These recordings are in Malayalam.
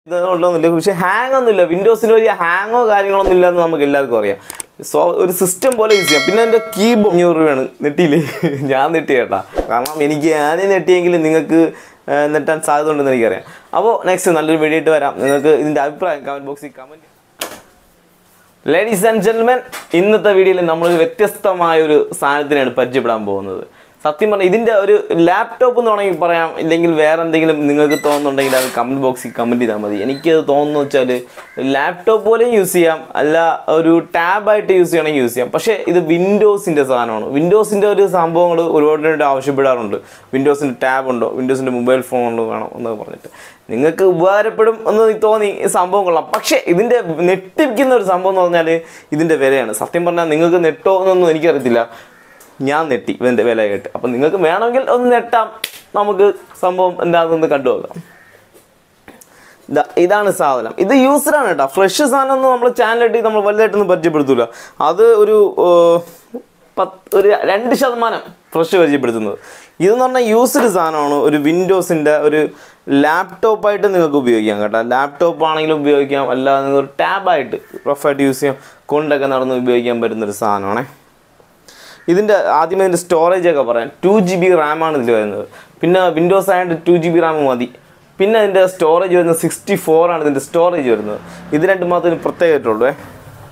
ഇതൊന്നുമില്ല പക്ഷെ ഹാങ് ഒന്നുമില്ല വിൻഡോസിൽ വലിയ ഹാങ്ങോ കാര്യങ്ങളൊന്നും ഇല്ലെന്ന് നമുക്ക് എല്ലാവർക്കും അറിയാം സോ ഒരു സിസ്റ്റം പോലെ യൂസ് ചെയ്യാം പിന്നെ എൻ്റെ കീബോർഡ് അഞ്ഞൂറ് രൂപയാണ് നെട്ടിയില്ലേ ഞാൻ നെട്ടി കേട്ടാ കാരണം എനിക്ക് ഞാൻ നെട്ടിയെങ്കിൽ നിങ്ങൾക്ക് ആ, നെട്ടാൻ സാധ്യത ഉണ്ടെന്ന് എനിക്കറിയാം അപ്പോൾ നെക്സ്റ്റ് നല്ലൊരു വീഡിയോ ആയിട്ട് വരാം നിങ്ങൾക്ക് ഇതിൻ്റെ അഭിപ്രായം കമൻറ്റ് ബോക്സിൽ കമൻറ്റ് ലേഡീസ് ആൻഡ് ജെന്റിൽമെൻ ഇന്നത്തെ വീഡിയോയിൽ നമ്മൾ വ്യത്യസ്തമായ ഒരു സാധനത്തിനാണ് പരിചയപ്പെടാൻ പോകുന്നത് സത്യം പറഞ്ഞാൽ ഇതിൻ്റെ ഒരു ലാപ്ടോപ്പ് എന്ന് വേണമെങ്കിൽ പറയാം ഇല്ലെങ്കിൽ വേറെ എന്തെങ്കിലും നിങ്ങൾക്ക് തോന്നുന്നുണ്ടെങ്കിൽ അത് കമൻറ്റ് ബോക്സിൽ കമൻറ്റ് ചെയ്താൽ മതി എനിക്കത് തോന്നുന്നു വെച്ചാൽ ലാപ്ടോപ്പ് പോലെയും യൂസ് ചെയ്യാം അല്ല ഒരു ടാബായിട്ട് യൂസ് ചെയ്യണമെങ്കിൽ യൂസ് ചെയ്യാം പക്ഷേ ഇത് വിൻഡോസിൻ്റെ സാധനമാണ് വിൻഡോസിൻ്റെ ഒരു സംഭവങ്ങൾ ഒരുപാട് ആവശ്യപ്പെടാറുണ്ട് വിൻഡോസിൻ്റെ ടാബ് ഉണ്ടോ വിൻഡോസിൻ്റെ മൊബൈൽ ഫോൺ ഉണ്ടോ വേണം എന്നൊക്കെ പറഞ്ഞിട്ട് നിങ്ങൾക്ക് ഉപകാരപ്പെടും എന്ന് തോന്നി ഈ സംഭവം കൊള്ളാം പക്ഷേ ഇതിൻ്റെ നെട്ടിപ്പിക്കുന്ന ഒരു സംഭവം എന്ന് പറഞ്ഞാൽ ഇതിൻ്റെ വിലയാണ് സത്യം പറഞ്ഞാൽ നിങ്ങൾക്ക് നെട്ടോ എന്നൊന്നും എനിക്കറിയത്തില്ല ഞാൻ നെട്ടി ഇതിൻ്റെ വില കേട്ട് അപ്പം നിങ്ങൾക്ക് വേണമെങ്കിൽ ഒന്ന് നെട്ടാം നമുക്ക് സംഭവം എന്താണെന്ന് കണ്ടു നോക്കാം ദാ ഇതാണ് സാധനം ഇത് യൂസ്ഡാണ് കേട്ടോ ഫ്രഷ് സാധനം ഒന്നും നമ്മൾ ചാനലിട്ട് നമ്മൾ വലുതായിട്ടൊന്നും പരിചയപ്പെടുത്തൂല അത് ഒരു ഏർ, പത്ത് ഒരു രണ്ട് ശതമാനം ഫ്രഷ് പരിചയപ്പെടുത്തുന്നത് ഇതെന്ന് പറഞ്ഞാൽ യൂസ്ഡ് സാധനമാണ് ഒരു വിൻഡോസിൻ്റെ ഒരു ലാപ്ടോപ്പായിട്ട് നിങ്ങൾക്ക് ഉപയോഗിക്കാം കേട്ടോ ലാപ്ടോപ്പ് ആണെങ്കിലും ഉപയോഗിക്കാം അല്ലാതെ നിങ്ങൾക്ക് ഒരു ടാബായിട്ട് റഫായിട്ട് യൂസ് ചെയ്യാം കൊണ്ടൊക്കെ നടന്ന് ഉപയോഗിക്കാൻ പറ്റുന്നൊരു സാധനമാണേ ഇതിൻ്റെ ആദ്യമേ ഇതിൻ്റെ സ്റ്റോറേജ് ഒക്കെ പറയാം ടു ജി ബി റാമാണ് ഇതിൽ വരുന്നത് പിന്നെ വിൻഡോസ് ആയതുകൊണ്ട് ടു ജി ബി റാം മതി പിന്നെ ഇതിൻ്റെ സ്റ്റോറേജ് വരുന്നത് സിക്സ്റ്റി ഫോർ ആണ് ഇതിൻ്റെ സ്റ്റോറേജ് വരുന്നത് ഇത് രണ്ട് മാത്രമേ ഇതിന് പ്രത്യേകമായിട്ടുള്ളൂ ഏ.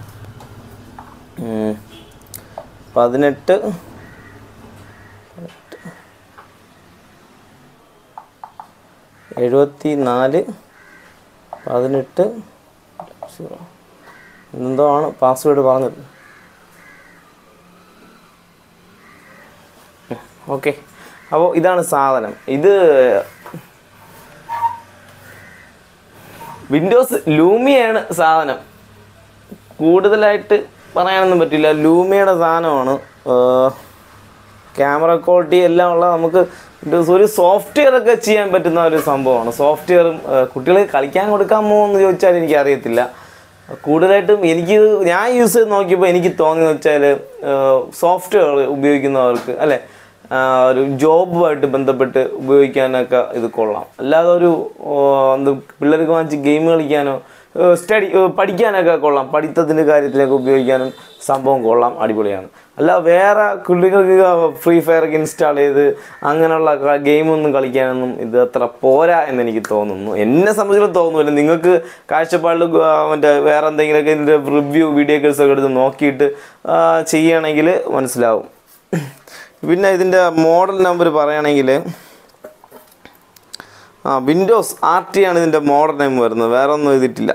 ഉം. പതിനെട്ട് എഴുപത്തി നാല് പതിനെട്ട് സീറോ എന്തോ ആണ് പാസ്വേഡ് പറഞ്ഞത് ഓക്കെ അപ്പോൾ ഇതാണ് സാധനം ഇത് വിൻഡോസ് ലൂമിയാണ് സാധനം കൂടുതലായിട്ട് പറയാനൊന്നും പറ്റില്ല ലൂമിയുടെ സാധനമാണ് ക്യാമറ ക്വാളിറ്റി എല്ലാം ഉള്ള നമുക്ക് വിൻഡോസ് ഒരു സോഫ്റ്റ്വെയർ ഒക്കെ ചെയ്യാൻ പറ്റുന്ന ഒരു സംഭവമാണ് സോഫ്റ്റ്വെയറും കുട്ടികൾ കളിക്കാൻ കൊടുക്കാമോ എന്ന് ചോദിച്ചാൽ എനിക്ക് അറിയത്തില്ല കൂടുതലായിട്ടും എനിക്ക് ഞാൻ യൂസ് ചെയ്ത് നോക്കിയപ്പോൾ എനിക്ക് തോന്നിയെന്ന് വെച്ചാൽ സോഫ്റ്റ്വെയർ ഉപയോഗിക്കുന്നവർക്ക് അല്ലേ ആ, ഒരു ജോബുമായിട്ട് ബന്ധപ്പെട്ട് ഉപയോഗിക്കാനൊക്കെ ഇത് കൊള്ളാം അല്ലാതെ ഒരു ഓ, എന്ത് പിള്ളേർക്ക് വാങ്ങിച്ച് ഗെയിം കളിക്കാനോ സ്റ്റഡി പഠിക്കാനൊക്കെ കൊള്ളാം പഠിത്തത്തിൻ്റെ കാര്യത്തിലൊക്കെ ഉപയോഗിക്കാനും സംഭവം കൊള്ളാം അടിപൊളിയാണ് അല്ല വേറെ കുട്ടികൾക്ക് ഫ്രീ ഫയർ ഒക്കെ ഇൻസ്റ്റാൾ ചെയ്ത് അങ്ങനെയുള്ള ഗെയിമൊന്നും കളിക്കാനൊന്നും ഇത് അത്ര പോരാ എന്ന് എനിക്ക് തോന്നുന്നു എന്നെ സംബന്ധിച്ചിടത്തോളം തോന്നുന്നില്ല നിങ്ങൾക്ക് കാഴ്ചപ്പാടിൽ ഗ- മറ്റേ വേറെ എന്തെങ്കിലുമൊക്കെ ഇതിൻ്റെ റിവ്യൂ വീഡിയോസ് ഒക്കെ എടുത്ത് നോക്കിയിട്ട് ആ, ചെയ്യുകയാണെങ്കിൽ മനസ്സിലാവും പിന്നെ ഇതിൻ്റെ മോഡൽ നമ്പർ പറയുകയാണെങ്കിൽ ആ വിൻഡോസ് ആർ ടി ആണ് ഇതിൻ്റെ മോഡൽ നെയിം വരുന്നത് വേറെ ഒന്നും എഴുതിയിട്ടില്ല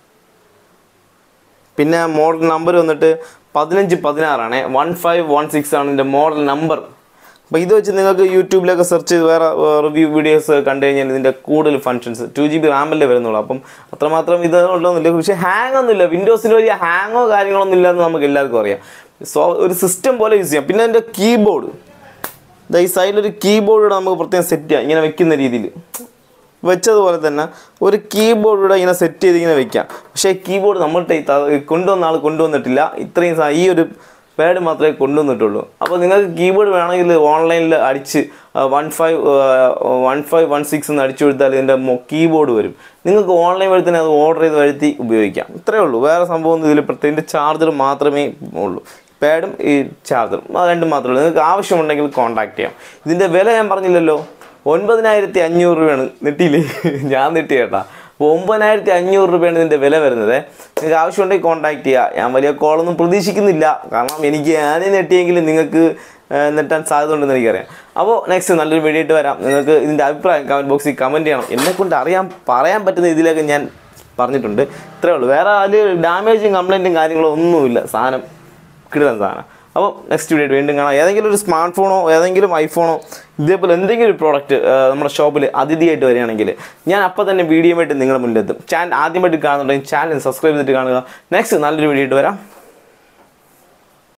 പിന്നെ മോഡൽ നമ്പർ വന്നിട്ട് പതിനഞ്ച് പതിനാറാണ് വൺ ഫൈവ് വൺ സിക്സ് ആണ് ഇതിൻ്റെ മോഡൽ നമ്പർ അപ്പോൾ ഇത് വെച്ച് നിങ്ങൾക്ക് യൂട്യൂബിലൊക്കെ സെർച്ച് ചെയ്ത് വേറെ റിവ്യൂ വീഡിയോസ് കണ്ടു കഴിഞ്ഞാൽ ഇതിൻ്റെ കൂടുതൽ ഫങ്ഷൻസ് ടു ജി ബി റാമല്ലേ വരുന്നുള്ളൂ അപ്പം അത്രമാത്രം ഇത് ഉള്ളതൊന്നുമില്ല പക്ഷേ ഹാങ് ഒന്നുമില്ല വിൻഡോസിൽ വലിയ ഹാങ്ങോ കാര്യങ്ങളൊന്നും ഇല്ലെന്ന് നമുക്ക് എല്ലാവർക്കും അറിയാം സോ ഒരു സിസ്റ്റം പോലെ യൂസ് ചെയ്യാം പിന്നെ അതിൻ്റെ കീബോർഡ് ദാ ഈ സൈഡിലൊരു കീബോർഡ് നമുക്ക് പ്രത്യേകം സെറ്റ് ചെയ്യാം ഇങ്ങനെ വെക്കുന്ന രീതിയിൽ വെച്ചതുപോലെ തന്നെ ഒരു കീബോർഡ് ഇവിടെ ഇങ്ങനെ സെറ്റ് ചെയ്ത് ഇങ്ങനെ വെക്കാം പക്ഷേ കീബോർഡ് നമ്മളുടെ ഈ ത- കൊണ്ടുവന്ന ആൾ കൊണ്ടുവന്നിട്ടില്ല ഇത്രയും സ- ഈ ഒരു പാഡ് മാത്രമേ കൊണ്ടുവന്നിട്ടുള്ളൂ അപ്പോൾ നിങ്ങൾക്ക് കീബോർഡ് വേണമെങ്കിൽ ഓൺലൈനിൽ അടിച്ച് one five one five one six എന്ന് അടിച്ചു കൊടുത്താൽ ഇതിൻ്റെ കീബോർഡ് വരും നിങ്ങൾക്ക് ഓൺലൈൻ വഴി തന്നെ അത് ഓർഡർ ചെയ്ത് വരുത്തി ഉപയോഗിക്കാം ഇത്രയേ ഉള്ളൂ വേറെ സംഭവം ഒന്നും ഇതിൽ പ്രത്യേകിച്ച് ചാർജർ മാത്രമേ ഉള്ളൂ പാഡും ഈ ചാർജറും അത് രണ്ടും മാത്രമേ ഉള്ളൂ നിങ്ങൾക്ക് ആവശ്യമുണ്ടെങ്കിൽ കോൺടാക്ട് ചെയ്യാം ഇതിൻ്റെ വില ഞാൻ പറഞ്ഞില്ലല്ലോ ഒൻപതിനായിരത്തി അഞ്ഞൂറ് രൂപയാണ് നെട്ടിയില്ലേ ഞാൻ നെട്ടി കേട്ടാ അപ്പോൾ ഒമ്പതിനായിരത്തി അഞ്ഞൂറ് രൂപയാണ് ഇതിൻ്റെ വില വരുന്നത് നിങ്ങൾക്ക് ആവശ്യമുണ്ടെങ്കിൽ കോൺടാക്ട് ചെയ്യുക ഞാൻ വലിയ കോളൊന്നും പ്രതീക്ഷിക്കുന്നില്ല കാരണം എനിക്ക് ഞാനേ നെട്ടിയെങ്കിൽ നിങ്ങൾക്ക് ആ, നെട്ടാൻ സാധ്യത ഉണ്ടെന്ന് എനിക്കറിയാം അപ്പോൾ നെക്സ്റ്റ് നല്ലൊരു വീഡിയോ ആയിട്ട് വരാം നിങ്ങൾക്ക് ഇതിൻ്റെ അഭിപ്രായം കമൻറ്റ് ബോക്സിൽ കമൻറ്റ് ചെയ്യണം എന്നെക്കൊണ്ട് അറിയാൻ പറയാൻ പറ്റുന്ന ഇതിലൊക്കെ ഞാൻ പറഞ്ഞിട്ടുണ്ട് ഇത്രേ ഉള്ളൂ വേറെ അതിൽ ഡാമേജും കംപ്ലൈൻറ്റും കാര്യങ്ങളോ ഒന്നുമില്ല സാധനം കിട്ടുന്ന സാധനം അപ്പോൾ നെക്സ്റ്റ് വീഡിയോ വീണ്ടും കാണാം ഏതെങ്കിലും ഒരു സ്മാർട്ട് ഫോണോ ഏതെങ്കിലും ഐഫോണോ ഇതേപോലെ എന്തെങ്കിലും ഒരു പ്രോഡക്റ്റ് നമ്മുടെ ഷോപ്പിൽ അതിഥിയായിട്ട് വരികയാണെങ്കിൽ ഞാൻ അപ്പോൾ തന്നെ വീഡിയോ ആയിട്ട് നിങ്ങളുടെ മുന്നിലെത്തും ചാനൽ ആദ്യമായിട്ട് കാണുന്നുണ്ടെങ്കിൽ ചാനൽ സബ്സ്ക്രൈബ് ചെയ്തിട്ട് കാണുക നെക്സ്റ്റ് നല്ലൊരു വീഡിയോ ആയിട്ട് വരാം